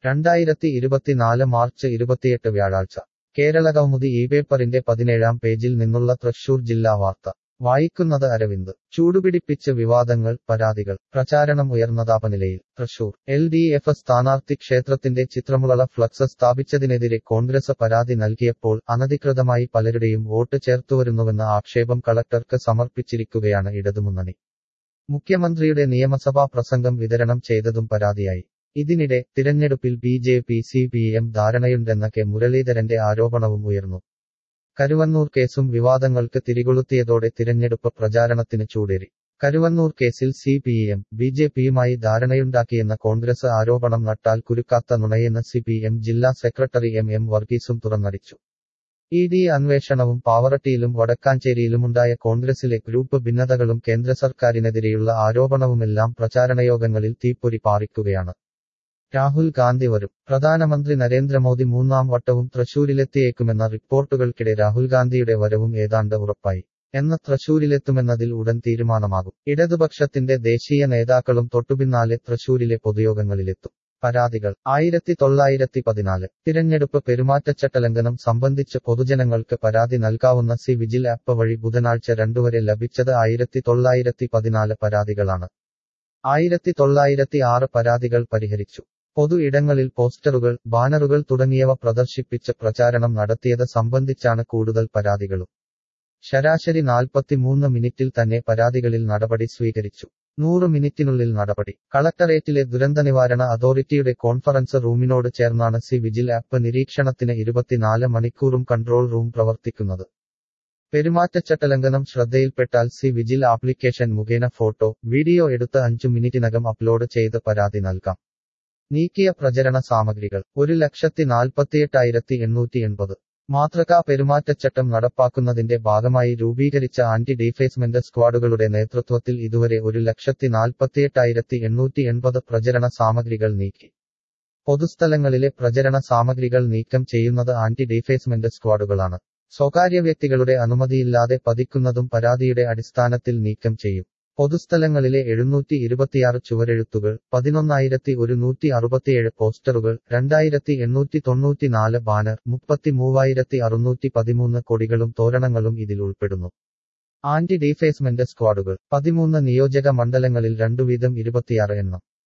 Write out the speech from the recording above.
രണ്ടായിരത്തി ഇരുപത്തിനാല് മാർച്ച് ഇരുപത്തിയെട്ട് വ്യാഴാഴ്ച കേരള കൗമുദി ഈ പേപ്പറിന്റെ പതിനേഴാം പേജിൽ നിന്നുള്ള തൃശൂർ ജില്ലാ വാർത്ത വായിക്കുന്നത് അരവിന്ദ് ചൂടുപിടിപ്പിച്ച് വിവാദങ്ങൾ പരാതികൾ പ്രചാരണം ഉയർന്ന താപനിലയിൽ തൃശൂർ എൽ ഡി എഫ് സ്ഥാനാർത്ഥി ക്ഷേത്രത്തിന്റെ ചിത്രമുള ഫ്ലക്സ് സ്ഥാപിച്ചതിനെതിരെ കോൺഗ്രസ് പരാതി നൽകിയപ്പോൾ അനധികൃതമായി പലരുടെയും വോട്ട് ചേർത്തുവരുന്നുവെന്ന ആക്ഷേപം കളക്ടർക്ക് സമർപ്പിച്ചിരിക്കുകയാണ് ഇടതുമുന്നണി മുഖ്യമന്ത്രിയുടെ നിയമസഭാ പ്രസംഗം വിതരണം ചെയ്തതും പരാതിയായി ഇതിനിടെ തിരഞ്ഞെടുപ്പിൽ B J P C P M ധാരണയുണ്ടെന്ന കെ മുരളീധരന്റെ ആരോപണവും ഉയർന്നു കരുവന്നൂർ കേസും വിവാദങ്ങൾക്ക് തിരികൊളുത്തിയതോടെ തിരഞ്ഞെടുപ്പ് പ്രചാരണത്തിന് ചൂടേറി കരുവന്നൂർ കേസിൽ C P M B J പിയുമായി ധാരണയുണ്ടാക്കിയെന്ന കോൺഗ്രസ് ആരോപണം നട്ടാൽ കുരുക്കാത്ത നുണയെന്ന് സി പി എം ജില്ലാ സെക്രട്ടറി എം എം വർഗീസും തുറന്നടിച്ചു ഇ ഡി അന്വേഷണവും പാവറട്ടിയിലും വടക്കാഞ്ചേരിയിലുമുണ്ടായ കോൺഗ്രസിലെ ഗ്രൂപ്പ് ഭിന്നതകളും കേന്ദ്ര സർക്കാരിനെതിരെയുള്ള ആരോപണവുമെല്ലാം പ്രചാരണയോഗങ്ങളിൽ തീപ്പൊരി പാറിക്കുകയാണ് രാഹുൽ ഗാന്ധി വരും പ്രധാനമന്ത്രി നരേന്ദ്രമോദി മൂന്നാം വട്ടവും തൃശൂരിലെത്തിയേക്കുമെന്ന റിപ്പോർട്ടുകൾക്കിടെ രാഹുൽ ഗാന്ധിയുടെ വരവും ഏതാണ്ട് ഉറപ്പായി എന്ന തൃശൂരിലെത്തുമെന്നതിൽ ഉടൻ തീരുമാനമാകും ഇടതുപക്ഷത്തിന്റെ ദേശീയ നേതാക്കളും തൊട്ടുപിന്നാലെ തൃശൂരിലെ പൊതുയോഗങ്ങളിലെത്തും പരാതികൾ ആയിരത്തി തൊള്ളായിരത്തി പതിനാല് തിരഞ്ഞെടുപ്പ് പെരുമാറ്റച്ചട്ടലംഘനം സംബന്ധിച്ച് പൊതുജനങ്ങൾക്ക് പരാതി നൽകാവുന്ന സി വിജിൽ ആപ്പ് വഴി ബുധനാഴ്ച രണ്ടുവരെ ലഭിച്ചത് ആയിരത്തി തൊള്ളായിരത്തി പതിനാല് പരാതികളാണ് ആയിരത്തി തൊള്ളായിരത്തി ആറ് പരാതികൾ പരിഹരിച്ചു പൊതു ഇടങ്ങളിൽ പോസ്റ്ററുകൾ ബാനറുകൾ തുടങ്ങിയവ പ്രദർശിപ്പിച്ച് പ്രചാരണം നടത്തിയത് സംബന്ധിച്ചാണ് കൂടുതൽ പരാതികളും ശരാശരി നാൽപ്പത്തിമൂന്ന് മിനിറ്റിൽ തന്നെ പരാതികളിൽ നടപടി സ്വീകരിച്ചു നൂറ് മിനിറ്റിനുള്ളിൽ നടപടി കളക്ടറേറ്റിലെ ദുരന്തനിവാരണ അതോറിറ്റിയുടെ കോൺഫറൻസ് റൂമിനോട് ചേർന്നാണ് സി വിജിൽ ആപ്പ് നിരീക്ഷണത്തിന് ഇരുപത്തിനാല് മണിക്കൂറും കൺട്രോൾ റൂം പ്രവർത്തിക്കുന്നത് പെരുമാറ്റച്ചട്ടലംഘനം ശ്രദ്ധയിൽപ്പെട്ടാൽ സി വിജിൽ ആപ്ലിക്കേഷൻ മുഖേന ഫോട്ടോ വീഡിയോ എടുത്ത് അഞ്ചു മിനിറ്റിനകം അപ്ലോഡ് ചെയ്ത് പരാതി നൽകാം നീക്കിയ പ്രചരണ സാമഗ്രികൾ ഒരു ലക്ഷത്തി നാൽപ്പത്തിയെട്ടായിരത്തി എണ്ണൂറ്റി എൺപത് മാതൃകാ പെരുമാറ്റച്ചട്ടം നടപ്പാക്കുന്നതിന്റെ ഭാഗമായി രൂപീകരിച്ച ആന്റി ഡീഫേസ്മെന്റ് സ്ക്വാഡുകളുടെ നേതൃത്വത്തിൽ ഇതുവരെ ഒരു ലക്ഷത്തി നാൽപ്പത്തിയെട്ടായിരത്തി എണ്ണൂറ്റി എൺപത് പ്രചരണ സാമഗ്രികൾ നീക്കി പൊതുസ്ഥലങ്ങളിലെ പ്രചരണ സാമഗ്രികൾ നീക്കം ചെയ്യുന്നത് ആന്റി ഡീഫേസ്മെന്റ് സ്ക്വാഡുകളാണ് സ്വകാര്യ വ്യക്തികളുടെ അനുമതിയില്ലാതെ പതിക്കുന്നതും പരാതിയുടെ അടിസ്ഥാനത്തിൽ നീക്കം ചെയ്യും പൊതുസ്ഥലങ്ങളിലെ എഴുന്നൂറ്റി ഇരുപത്തിയാറ് ചുവരെഴുത്തുകൾ പതിനൊന്നായിരത്തി ഒരുന്നൂറ്റി അറുപത്തിയേഴ് പോസ്റ്ററുകൾ രണ്ടായിരത്തി എണ്ണൂറ്റി തൊണ്ണൂറ്റിനാല് ബാനർ മുപ്പത്തി മൂവായിരത്തി അറുന്നൂറ്റി പതിമൂന്ന് കൊടികളും തോരണങ്ങളും ഇതിൽ ഉൾപ്പെടുന്നു ആന്റി ഡീഫേസ്മെന്റ് സ്ക്വാഡുകൾ പതിമൂന്ന് നിയോജക മണ്ഡലങ്ങളിൽ രണ്ടു വീതം ഇരുപത്തിയാറ് എണ്ണം